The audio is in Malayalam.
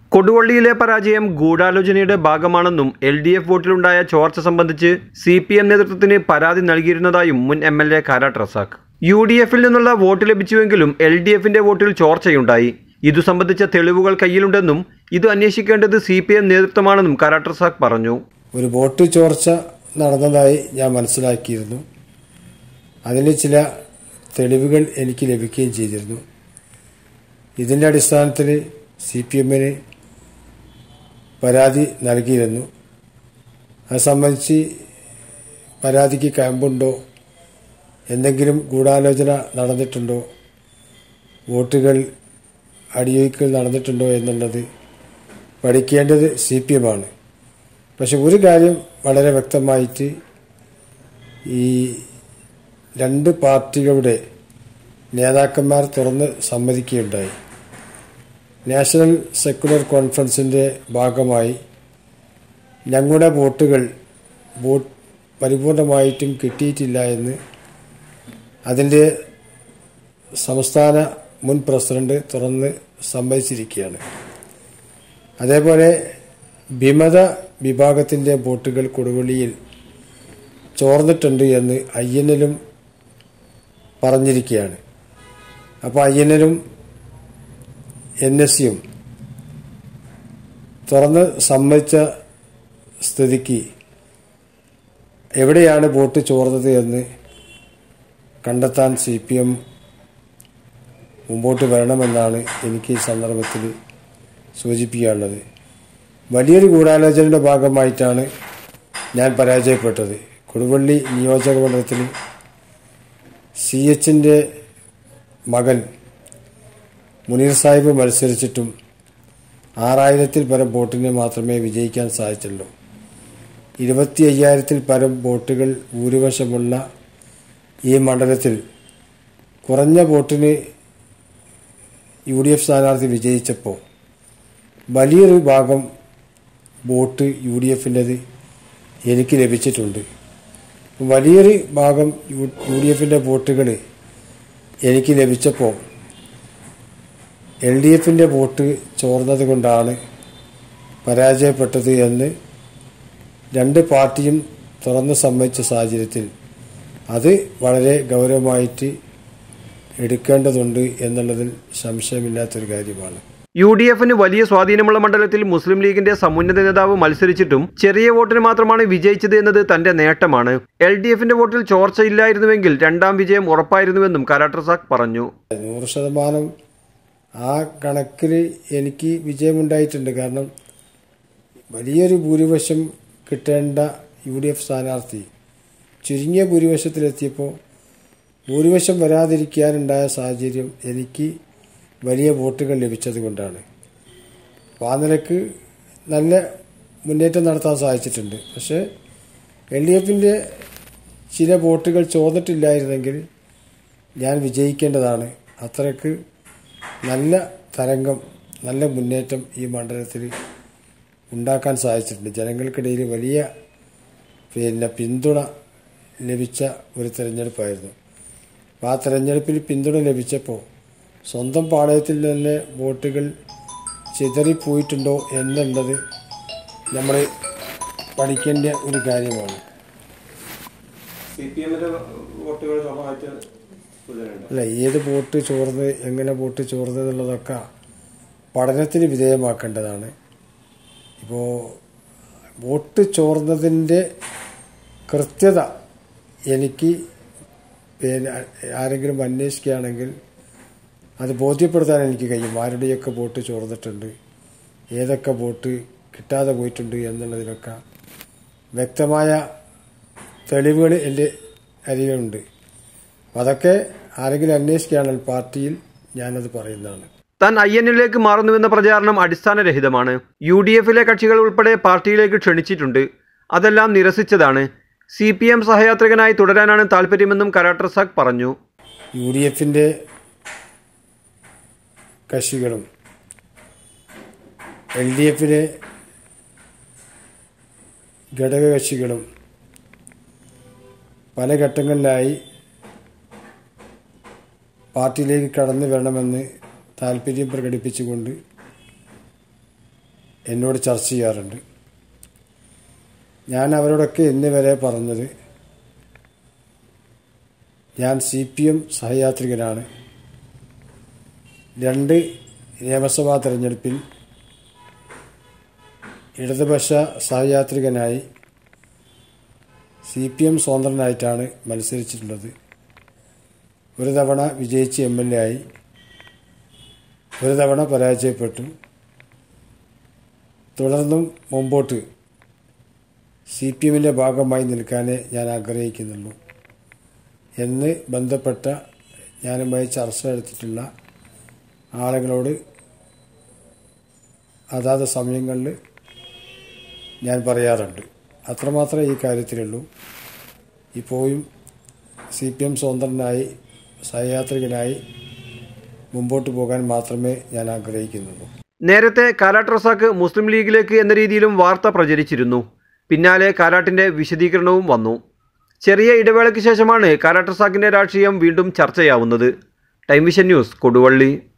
കൊടുവള്ളിയിലെ പരാജയം ഗൂഢാലോചനയുടെ ഭാഗമാണെന്നും എൽ ഡി എഫ് വോട്ടിലുണ്ടായ ചോർച്ച സംബന്ധിച്ച് സി പി എം നേതൃത്വത്തിന് പരാതി നൽകിയിരുന്നതായും മുൻ M L A Karat Razak U D എഫിൽ നിന്നുള്ള വോട്ട് ലഭിച്ചുവെങ്കിലും എൽ ഡി എഫിന്റെ വോട്ടിൽ ചോർച്ചയുണ്ടായി ഇതു സംബന്ധിച്ച തെളിവുകൾ കയ്യിലുണ്ടെന്നും ഇത് അന്വേഷിക്കേണ്ടത് സി പി എം നേതൃത്വമാണെന്നും കാരാട്ട് റസാഖ് പറഞ്ഞു ഒരു വോട്ട് ചോർച്ച നടന്നതായി ഞാൻ മനസ്സിലാക്കിയിരുന്നു അതിന് ചില തെളിവുകൾ എനിക്ക് ലഭിക്കുകയും ചെയ്തിരുന്നു ഇതിൻ്റെ അടിസ്ഥാനത്തിൽ സി പി എമ്മിന് പരാതി നൽകിയിരുന്നു അത് സംബന്ധിച്ച് പരാതിക്ക് കയമ്പുണ്ടോ എന്തെങ്കിലും ഗൂഢാലോചന നടന്നിട്ടുണ്ടോ വോട്ടുകൾ അടിയൊഴുക്കൽ നടന്നിട്ടുണ്ടോ എന്നുള്ളത് പഠിക്കേണ്ടത് സി പി എമ്മാണ് പക്ഷെ ഒരു കാര്യം വളരെ വ്യക്തമായിട്ട് ഈ രണ്ട് പാർട്ടികളുടെ നേതാക്കന്മാർ തുറന്ന് സമ്മതിക്കുകയുണ്ടായി നാഷണൽ സെക്കുലർ കോൺഫറൻസിൻ്റെ ഭാഗമായി ഞങ്ങളുടെ വോട്ടുകൾ വോട്ട് പരിപൂർണമായിട്ടും കിട്ടിയിട്ടില്ല എന്ന് അതിൻ്റെ സംസ്ഥാന മുൻ പ്രസിഡന്റ് തുറന്ന് സമ്മതിച്ചിരിക്കുകയാണ് അതേപോലെ വിമത വിഭാഗത്തിൻ്റെ വോട്ടുകൾ കൊടുവള്ളിയിൽ ചോർന്നിട്ടുണ്ട് എന്ന് ഐ എല്ലും പറഞ്ഞിരിക്കുകയാണ് അപ്പോൾ ഐ എല്ലും എൻ എസ് സിയും തുറന്ന് സമ്മതിച്ച സ്ഥിതിക്ക് എവിടെയാണ് വോട്ട് ചോർന്നത് എന്ന് കണ്ടെത്താൻ സി പി എം മുമ്പോട്ട് വരണമെന്നാണ് എനിക്ക് ഈ സന്ദർഭത്തിൽ സൂചിപ്പിക്കാനുള്ളത് വലിയൊരു ഗൂഢാലോചനയുടെ ഭാഗമായിട്ടാണ് ഞാൻ പരാജയപ്പെട്ടത് കൊടുവള്ളി നിയോജക മണ്ഡലത്തിൽ സി എച്ചിൻ്റെ മകൻ മുനീർ സാഹിബ് മത്സരിച്ചിട്ടും ആറായിരത്തിൽ പരം വോട്ടിന് മാത്രമേ വിജയിക്കാൻ സാധിച്ചുള്ളൂ ഇരുപത്തി അയ്യായിരത്തിൽ പരം വോട്ടുകൾ ഭൂരിപക്ഷമുള്ള ഈ മണ്ഡലത്തിൽ കുറഞ്ഞ വോട്ടിന് യു ഡി എഫ് സ്ഥാനാർത്ഥി വിജയിച്ചപ്പോൾ വലിയൊരു ഭാഗം വോട്ട് യു ഡി എഫിൻ്റെത് എനിക്ക് ലഭിച്ചിട്ടുണ്ട് വലിയൊരു ഭാഗം യു യു ഡി എഫിൻ്റെ വോട്ടുകൾ എനിക്ക് ലഭിച്ചപ്പോൾ എൽ ഡി എഫിൻ്റെ വോട്ട് ചോർന്നത് കൊണ്ടാണ് പരാജയപ്പെട്ടത് എന്ന് രണ്ട് പാർട്ടിയും തുറന്ന് സമ്മതിച്ച സാഹചര്യത്തിൽ അത് വളരെ ഗൗരവമായിട്ട് എടുക്കേണ്ടതുണ്ട് എന്നുള്ളതിൽ സംശയമില്ലാത്തൊരു കാര്യമാണ് യു ഡി എഫിന് വലിയ സ്വാധീനമുള്ള മണ്ഡലത്തിൽ മുസ്ലിം ലീഗിന്റെ സമുന്നത നേതാവ് മത്സരിച്ചിട്ടും ചെറിയ വോട്ടിന് മാത്രമാണ് വിജയിച്ചത് എന്നത് തന്റെ നേട്ടമാണ് എൽ ഡി എഫിന്റെ വോട്ടിൽ ചോർച്ചയില്ലായിരുന്നുവെങ്കിൽ രണ്ടാം വിജയം ഉറപ്പായിരുന്നുവെന്നും കാരാട്രസാഖ് പറഞ്ഞു നൂറ് ശതമാനം ആ കണക്കിൽ എനിക്ക് വിജയമുണ്ടായിട്ടുണ്ട് കാരണം വലിയൊരു ഭൂരിപക്ഷം കിട്ടേണ്ട യു ഡി എഫ് സ്ഥാനാർത്ഥി ചുരുങ്ങിയ ഭൂരിപക്ഷത്തിലെത്തിയപ്പോൾ ഭൂരിപക്ഷം വരാതിരിക്കാനുണ്ടായ സാഹചര്യം എനിക്ക് വലിയ വോട്ടുകൾ ലഭിച്ചത് കൊണ്ടാണ് അപ്പോൾ ആ നിലക്ക് നല്ല മുന്നേറ്റം നടത്താൻ സാധിച്ചിട്ടുണ്ട് പക്ഷേ എൽ ഡി എഫിൻ്റെ ചില വോട്ടുകൾ ചോർന്നിട്ടില്ലായിരുന്നെങ്കിൽ ഞാൻ വിജയിക്കേണ്ടതാണ് അത്രയ്ക്ക് നല്ല തരംഗം നല്ല മുന്നേറ്റം ഈ മണ്ഡലത്തിൽ ഉണ്ടാക്കാൻ സാധിച്ചിട്ടുണ്ട് ജനങ്ങൾക്കിടയിൽ വലിയ പിന്നെ പിന്തുണ ലഭിച്ച ഒരു തിരഞ്ഞെടുപ്പായിരുന്നു അപ്പോൾ ആ തിരഞ്ഞെടുപ്പിൽ പിന്തുണ ലഭിച്ചപ്പോൾ സ്വന്തം പാളയത്തിൽ തന്നെ വോട്ടുകൾ ചിതറിപ്പോയിട്ടുണ്ടോ എന്നുള്ളത് നമ്മൾ പഠിക്കേണ്ട ഒരു കാര്യമാണ് സി പി എമ്മിന്റെ വോട്ടുകൾ അല്ല ഏത് വോട്ട് ചോർന്ന് എങ്ങനെ വോട്ട് ചോർന്ന് എന്നുള്ളതൊക്കെ പഠനത്തിന് വിധേയമാക്കേണ്ടതാണ് ഇപ്പോൾ വോട്ട് ചോർന്നതിൻ്റെ കൃത്യത എനിക്ക് പിന്നെ ആരെങ്കിലും അന്വേഷിക്കുകയാണെങ്കിൽ അത് ബോധ്യപ്പെടുത്താൻ എനിക്ക് കഴിയും ആരുടെയൊക്കെ വോട്ട് ചോർന്നിട്ടുണ്ട് ഏതൊക്കെ വോട്ട് കിട്ടാതെ പോയിട്ടുണ്ട് എന്നുള്ളതിനൊക്കെ വ്യക്തമായ തെളിവുകൾ എൻ്റെ അരികിലുണ്ട് അതൊക്കെ ആരെങ്കിലും അന്വേഷിക്കുകയാണെങ്കിൽ പാർട്ടിയിൽ ഞാനത് പറയുന്നതാണ് താൻ ഐ എന്നിലേക്ക് മാറുന്നുവെന്ന പ്രചാരണം അടിസ്ഥാനരഹിതമാണ് യു ഡി എഫിലെ കക്ഷികൾ ഉൾപ്പെടെ പാർട്ടിയിലേക്ക് ക്ഷണിച്ചിട്ടുണ്ട് അതെല്ലാം നിരസിച്ചതാണ് സി പി എം സഹയാത്രികനായി തുടരാനാണ് താല്പര്യമെന്നും കരാട്രസാഖ് പറഞ്ഞു യു ഡി എഫിൻ്റെ കക്ഷികളും എൽ ഡി എഫിലെ ഘടകകക്ഷികളും പല ഘട്ടങ്ങളിലായി പാർട്ടിയിലേക്ക് കടന്നു വരണമെന്ന് താല്പര്യം പ്രകടിപ്പിച്ചുകൊണ്ട് എന്നോട് ചർച്ച ചെയ്യാറുണ്ട് ഞാൻ അവരോടൊക്കെ ഇന്ന് വരെ പറഞ്ഞത് ഞാൻ സി പി എം സഹയാത്രികനാണ് രണ്ട് നിയമസഭാ തെരഞ്ഞെടുപ്പിൽ ഇടതുപക്ഷ സഹയാത്രികനായി സി പി എം സ്വതന്ത്രനായിട്ടാണ് മത്സരിച്ചിട്ടുള്ളത് ഒരു തവണ വിജയിച്ച് എം എൽ എ ആയി ഒരു തവണ പരാജയപ്പെട്ടു തുടർന്നും മുമ്പോട്ട് സി പി എമ്മിൻ്റെ ഭാഗമായി നിൽക്കാനേ ഞാൻ ആഗ്രഹിക്കുന്നുള്ളൂ എന്ന് ബന്ധപ്പെട്ട ഞാനുമായി ചർച്ച നടത്തിയിട്ടുള്ള ആളുകളോട് അതാത് സമയങ്ങളിൽ ഞാൻ പറയാറുണ്ട് അത്രമാത്രമേ ഈ കാര്യത്തിലുള്ളൂ ഇപ്പോഴും സി പി എം സ്വതന്ത്രനായി സഹയാത്രികനായി മുമ്പോട്ട് പോകാൻ മാത്രമേ ഞാൻ ആഗ്രഹിക്കുന്നുള്ളൂ നേരത്തെ കാരാട്ട് റസാക്ക് മുസ്ലിം ലീഗിലേക്ക് എന്ന രീതിയിലും വാർത്ത പ്രചരിച്ചിരുന്നു പിന്നാലെ കാരാട്ടിന്റെ വിശദീകരണവും വന്നു ചെറിയ ഇടവേളയ്ക്ക് ശേഷമാണ് കാരാട്ട് റസാക്കിന്റെ രാഷ്ട്രീയം വീണ്ടും ചർച്ചയാവുന്നത് ടൈം വിഷൻ ന്യൂസ് കൊടുവള്ളി